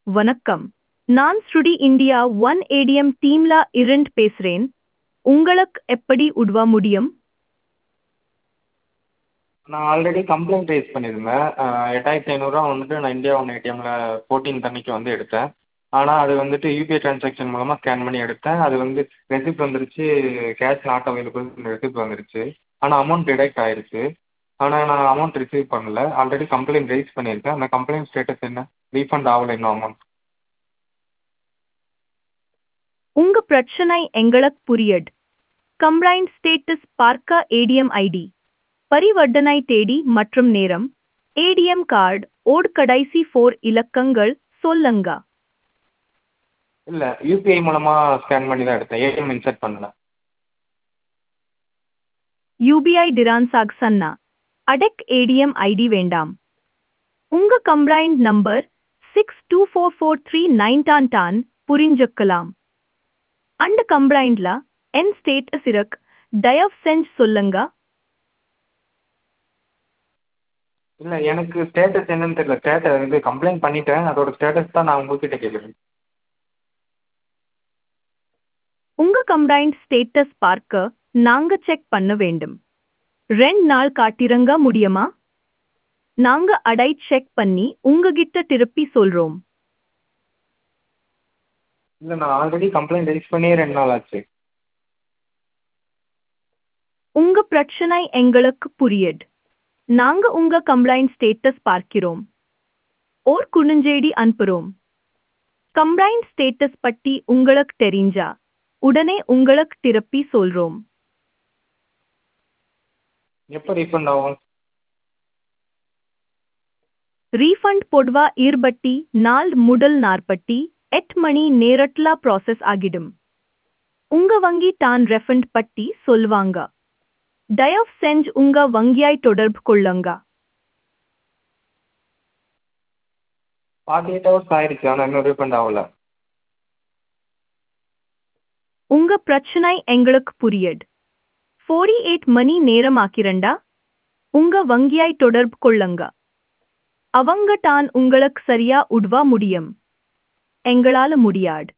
வணக்கம் நான் ஸ்ருடி இந்தியா ஒன் ஏடிஎம் டீம்ல இருந்து பேசுறேன் உங்களுக்கு எப்படி உதவ முடியும் நான் ஆல்ரெடி கம்ப்ளைண்ட் ரைஸ் பண்ணியிருந்தேன் எட்டாயிரத்தி ஐநூறுரூவா வந்துட்டு நான் இந்தியா ஒன் ஏடிஎம்மில் ஃபோர்டீன்த் அன்னைக்கு வந்து எடுத்தேன் ஆனால் அது வந்துட்டு யூபிஐ ட்ரான்சாக்ஷன் மூலமாக ஸ்கேன் பண்ணி எடுத்தேன் அது வந்து ரெசிப்ட் வந்துருச்சு கேஷ் நாட் அவைலபிள் ரெசிப்ட் வந்துருச்சு ஆனால் அமௌண்ட் டிடெக்ட் ஆயிருச்சு ஆனால் நான் அமௌண்ட் ரிசீவ் பண்ணல ஆல்ரெடி கம்ப்ளைண்ட் ரைஸ் பண்ணியிருக்கேன் அந்த கம்ப்ளைண்ட் ஸ்டேட்டஸ் என்ன ரீஃபண்ட் ஆகலை இன்னும் அமௌண்ட் உங்க பிரச்சனை எங்களுக்கு புரியுது கம்ப்ளைண்ட் ஸ்டேட்டஸ் பார்க்க ஏடிஎம் ஐடி பரிவர்த்தனை தேதி மற்றும் நேரம் ஏடிஎம் கார்டு ஓட் கடைசி ஃபோர் இலக்கங்கள் சொல்லுங்க இல்லை யூபிஐ மூலமாக ஸ்கேன் பண்ணி தான் எடுத்தேன் ஏடிஎம் இன்சர்ட் பண்ணல யூபிஐ டிரான்சாக் சன்னா அடெக் ஏடிஎம் ஐடி வேண்டாம் உங்க complaint number six two four four three nine டான் டான் புரிஞ்சுக்கலாம் அந்த கம்ப்ளைண்ட்ல என் ஸ்டேட்டஸ் இருக்கு தயவு செஞ்சு சொல்லுங்க இல்லை எனக்கு ஸ்டேட்டஸ் என்னன்னு தெரியல ஸ்டேட்டஸ் இது கம்ப்ளைண்ட் பண்ணிட்டேன் அதோட ஸ்டேட்டஸ் தான் நான் உங்ககிட்ட கேட்குறேன் உங்க கம்ப்ளைண்ட் ஸ்டேட்டஸ் பார்க்க நாங்க செக் பண்ண வேண்டும் ரெண்டு நாள் காட்டிரங்க முடியுமா நாங்க அடை செக் பண்ணி உங்ககிட்ட திருப்பி சொல்றோம் இல்லை நான் ஆல்ரெடி கம்ப்ளைண்ட் ரைஸ் பண்ணியே ரெண்டு நாள் ஆச்சு உங்க பிரச்சனை எங்களுக்கு புரியுது நாங்க உங்க கம்ப்ளைண்ட் ஸ்டேட்டஸ் பார்க்கிறோம் ஓர் குறுஞ்செய்தி அனுப்புறோம் கம்ப்ளைண்ட் ஸ்டேட்டஸ் பற்றி உங்களுக்கு தெரிஞ்சா உடனே உங்களுக்கு திருப்பி சொல்றோம் எப்போ ரீஃபண்ட் ஆகும் ரீஃபண்ட் பொதுவா இருபட்டி நாள் முதல் நாற்பட்டி எட்டு மணி நேரட்ல ப்ராசஸ் ஆகிடும் உங்க வங்கி தான் ரெஃபண்ட் பட்டி சொல்வாங்க தயவு செஞ்சு உங்க வங்கியாய் தொடர்பு கொள்ளுங்க ஃபார்ட்டி எயிட் ஹவர்ஸ் ஆயிடுச்சு ஆனால் இன்னும் ரீஃபண்ட் ஆகல உங்க பிரச்சனை எங்களுக்கு புரியுது ஃபோர்டி எயிட் மணி நேரம் ஆக்கிறண்டா உங்க வங்கியாய் தொடர்பு கொள்ளுங்க அவங்க தான் உங்களுக்கு சரியா உதவ முடியும் எங்களால முடியாது